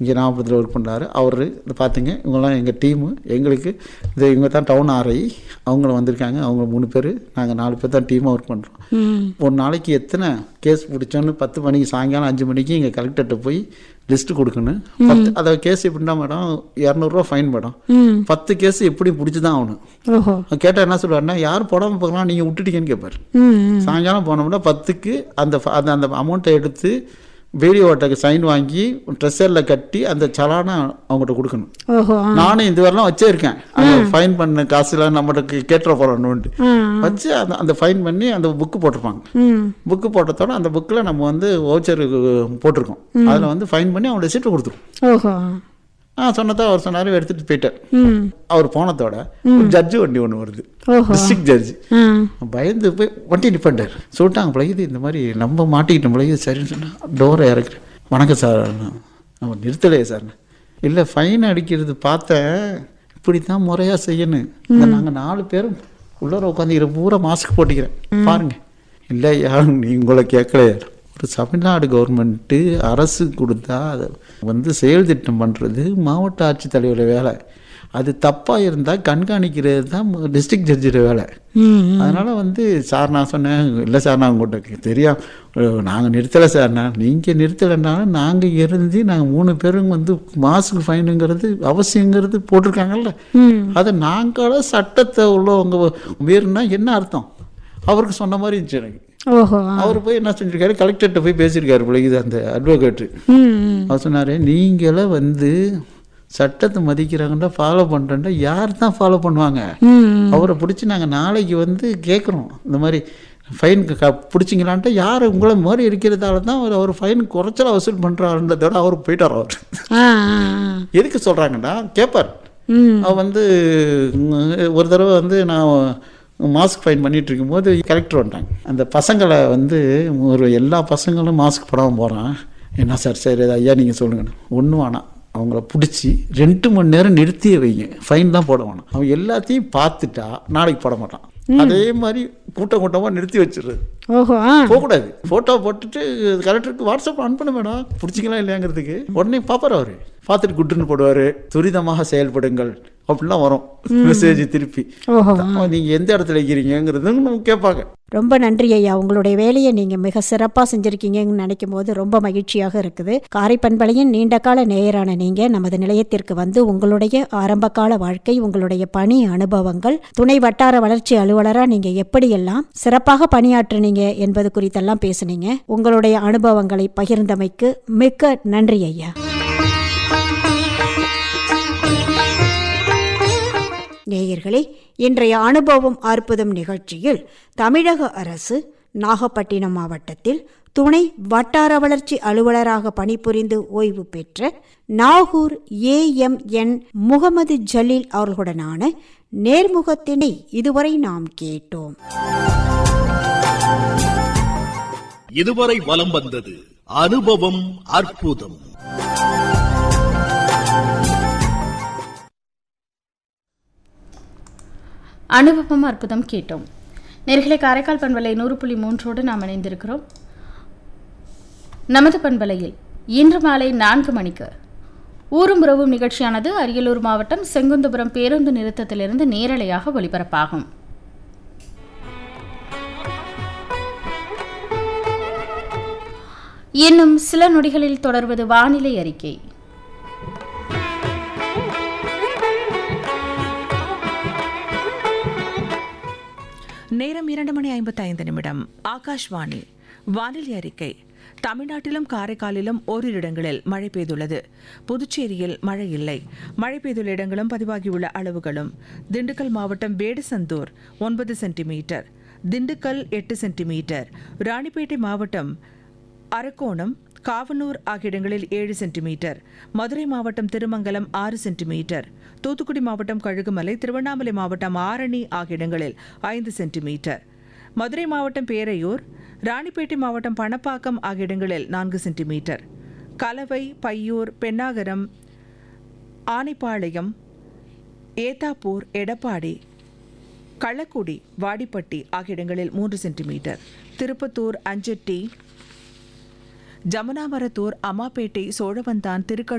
இங்கே நாகப்பட்டினத்தில் ஒர்க் பண்ணுறாரு அவர் இது பார்த்துங்க இவங்கெல்லாம் எங்கள் டீமு எங்களுக்கு இது இவங்க தான் டவுன் ஆர்ஐ அவங்களும் வந்திருக்காங்க அவங்க மூணு பேர் நாங்கள் நாலு பேர் தான் டீமாக ஒர்க் பண்ணுறோம் ம் ஒரு நாளைக்கு எத்தனை கேஸ் பிடிச்சோன்னு பத்து மணிக்கு சாயங்காலம் அஞ்சு மணிக்கு இங்கே கலெக்டர்கிட்ட போய் லிஸ்ட்டு கொடுக்கணும் பத்து அதை கேஸ் எப்படின்னா மேடம் இரநூறுவா ஃபைன் மேடம் ம் பத்து கேஸ் எப்படி பிடிச்சி தான் ஆகணும் ஓஹோ கேட்டால் என்ன சொல்லுவாருன்னா யார் போடாமல் போகலாம் நீங்கள் விட்டுட்டீங்கன்னு கேட்பாரு ம் ம். சாயங்காலம் போனோம்னா பத்துக்கு அந்த ஃப- அந்த அந்த அமௌண்ட்டை எடுத்து வீடியோட்டக்கு சைன் வாங்கி ட்ரெஸ்ஸரில் கட்டி அந்த சலானை அவங்ககிட்ட கொடுக்கணும் ஓஹோ ஆ. நானும் இது வரலாம் வச்சே இருக்கேன் அந்த ஃபைன் பண்ண காசுலாம் நம்மகிட்ட கேட்டுற போகிறோன்னு ஆ வச்சு அந்த அந்த ஃபைன் பண்ணி அந்த புக்கு போட்டிருப்பாங்க ம் புக்கு போட்டதோட அந்த புக்கில் நம்ம வந்து ஓச்சர் போட்டிருக்கோம் அதில் வந்து ஃபைன் பண்ணி அவங்களோட சீட்டு கொடுத்துரும் ஓஹோ ஆ சொன்னதா அவர் சொன்னார் எடுத்துகிட்டு போயிட்டார் ம் அவர் போனதோட ஜட்ஜு வண்டி ஒன்று வருது ஓஹோ டிஸ்ட்ரிக்ட் ஜட்ஜு ஆ பயந்து போய் வண்டி நிப்பாண்டார் சொல்லிட்டாங்க பிள்ளைது இந்த மாதிரி நம்ம மாட்டிக்கிட்டோம் பிள்ளைது சரின்னு சொன்னால் டோரை இறக்குறேன் வணக்கம் சார் நம்ம நிறுத்தலையே சார் இல்லை ஃபைன் அடிக்கிறது பார்த்தேன் இப்படி தான் முறையாக செய்யணும் இந்த நாங்கள் நாலு பேரும் உள்ளார உட்காந்து பூரா மாஸ்க் போட்டுக்கிறேன் பாருங்க இல்லை யாரும் நீ உங்களை கேட்கலையா ஒரு தமிழ்நாடு கவர்மெண்ட்டு அரசு கொடுத்தா அதை வந்து செயல் திட்டம் பண்ணுறது மாவட்ட ஆட்சித்தலைவர் வேலை அது தப்பாக இருந்தால் கண்காணிக்கிறது தான் டிஸ்ட்ரிக்ட் ஜட்ஜோட வேலை ம் அதனால் வந்து சார் நான் சொன்னேன் இல்லை சார் நான் உங்கள்கிட்ட தெரியும் நாங்கள் நிறுத்தலை சார்ண்ணா நீங்கள் நிறுத்தலைன்னாலும் நாங்கள் இருந்து நாங்கள் மூணு பேரும் வந்து மாசுக்கு ஃபைனுங்கிறது அவசியங்கிறது போட்டிருக்காங்கல்ல ம் அதை நாங்கள சட்டத்தை உள்ளவங்க மீறினா என்ன அர்த்தம் அவருக்கு சொன்ன மாதிரி இருந்துச்சு எனக்கு ஓஹோ ஆ. அவர் போய் என்ன செஞ்சிருக்காரு கலெக்டர்கிட்ட போய் பேசியிருக்காரு பிள்ளைக்கு அந்த அட்வொகேட்டு ம் ம் அவர் சொன்னார் நீங்களே வந்து சட்டத்தை மதிக்கிறாங்கன்னா ஃபாலோ பண்ணுறேன்டா யார் தான் ஃபாலோ பண்ணுவாங்க ம் அவரை பிடிச்சி நாங்கள் நாளைக்கு வந்து கேட்குறோம் இந்த மாதிரி ஃபைன் க பிடிச்சிங்களான்ட்டு யார் உங்களை மாதிரி இருக்கிறதால தான் அவர் அவர் ஃபைன் குறைச்சலா வசூல் பண்ணுறாருன்றதோட அவர் போயிட்டார் அவர் ஆ ஆ ஆ. எதுக்கு சொல்கிறாங்கன்னா கேட்பார் ம் அவர் வந்து உம், ஒரு தடவை வந்து நான் மாஸ்க் ஃபைன் பண்ணிட்டு இருக்கும்போது கலெக்டர் வந்துட்டாங்க அந்த பசங்களை வந்து ஒரு எல்லா பசங்களும் மாஸ்க் போடாமல் போகிறான் என்ன சார் சரி அது ஐயா நீங்கள் சொல்லுங்கண்ணா ஒன்றும் வேணாம் அவங்கள பிடிச்சி ரெண்டு மணி நேரம் நிறுத்தியே வைங்க ஃபைன் தான் போட வேணாம் அவன் எல்லாத்தையும் பார்த்துட்டா நாளைக்கு போட மாட்டான் அதே மாதிரி கூட்டம் கூட்டமாக நிறுத்தி வச்சிடுறது ஓஹோ ஆ போகக்கூடாது ஃபோட்டோ போட்டுட்டு கலெக்டருக்கு வாட்ஸ்அப் அனுப்பணும் மேடம் பிடிச்சிங்களா இல்லையாங்கிறதுக்கு உடனே பார்ப்பார் அவர் பார்த்துட்டு குட்டுன்னு போடுவார் துரிதமாக செயல்படுங்கள் அப்படிலாம் வரும் மெசேஜ் திருப்பி ஓஹோ நீங்கள் எந்த இடத்துல இருக்கிறீங்கிறதும் நம்ம கேட்பாங்க ரொம்ப நன்றி ஐயா உங்களுடைய வேலையை நீங்க மிக சிறப்பா செஞ்சிருக்கீங்கன்னு நினைக்கும் போது ரொம்ப மகிழ்ச்சியாக இருக்குது காரைப்பண்பளையின் நீண்ட கால நேயரான நீங்க நமது நிலையத்திற்கு வந்து உங்களுடைய ஆரம்பகால வாழ்க்கை உங்களுடைய பணி அனுபவங்கள் துணை வட்டார வளர்ச்சி அலுவலரா நீங்க எப்படியெல்லாம் சிறப்பாக பணியாற்றுனீங்க என்பது குறித்தெல்லாம் பேசுனீங்க உங்களுடைய அனுபவங்களை பகிர்ந்தமைக்கு மிக்க நன்றி ஐயா நேயர்களே இன்றைய அனுபவம் அற்புதம் நிகழ்ச்சியில் தமிழக அரசு நாகப்பட்டினம் மாவட்டத்தில் துணை வட்டார வளர்ச்சி அலுவலராக பணிபுரிந்து ஓய்வு பெற்ற நாகூர் ஏஎம்என் முகமது ஜலீல் அவர்களுடனான நேர்முகத்தினை இதுவரை நாம் கேட்டோம் இதுவரை வலம் வந்தது அனுபவம் அற்புதம் அனுபவம் அற்புதம் கேட்டோம் நேர்களை காரைக்கால் பண்பலை நூறு புள்ளி மூன்றோடு நாம் இணைந்திருக்கிறோம் நமது பண்பலையில் இன்று மாலை நான்கு மணிக்கு ஊரும் உறவும் நிகழ்ச்சியானது அரியலூர் மாவட்டம் செங்குந்தபுரம் பேருந்து நிறுத்தத்திலிருந்து நேரலையாக ஒளிபரப்பாகும் இன்னும் சில நொடிகளில் தொடர்வது வானிலை அறிக்கை நேரம் இரண்டு மணி ஐம்பத்தைந்து நிமிடம் ஆகாஷ்வாணி வானிலை அறிக்கை தமிழ்நாட்டிலும் காரைக்காலிலும் ஓரிரு இடங்களில் மழை பெய்துள்ளது புதுச்சேரியில் மழை இல்லை மழை பெய்துள்ள இடங்களும் பதிவாகியுள்ள அளவுகளும் திண்டுக்கல் மாவட்டம் வேடசந்தூர் ஒன்பது சென்டிமீட்டர் திண்டுக்கல் எட்டு சென்டிமீட்டர் ராணிப்பேட்டை மாவட்டம் அரக்கோணம் காவனூர் ஆகிய இடங்களில் ஏழு சென்டிமீட்டர் மதுரை மாவட்டம் திருமங்கலம் ஆறு சென்டிமீட்டர் தூத்துக்குடி மாவட்டம் கழுகுமலை திருவண்ணாமலை மாவட்டம் ஆரணி ஆகிய இடங்களில் ஐந்து சென்டிமீட்டர் மதுரை மாவட்டம் பேரையூர் ராணிப்பேட்டை மாவட்டம் பணப்பாக்கம் ஆகிய இடங்களில் நான்கு சென்டிமீட்டர் கலவை பையூர் பெண்ணாகரம் ஆனைப்பாளையம் ஏத்தாப்பூர் எடப்பாடி கள்ளக்குடி வாடிப்பட்டி ஆகிய இடங்களில் மூன்று சென்டிமீட்டர் திருப்பத்தூர் அஞ்சட்டி ஜமுனாமரத்தூர் அம்மாப்பேட்டை சோழவந்தான் திருக்கழு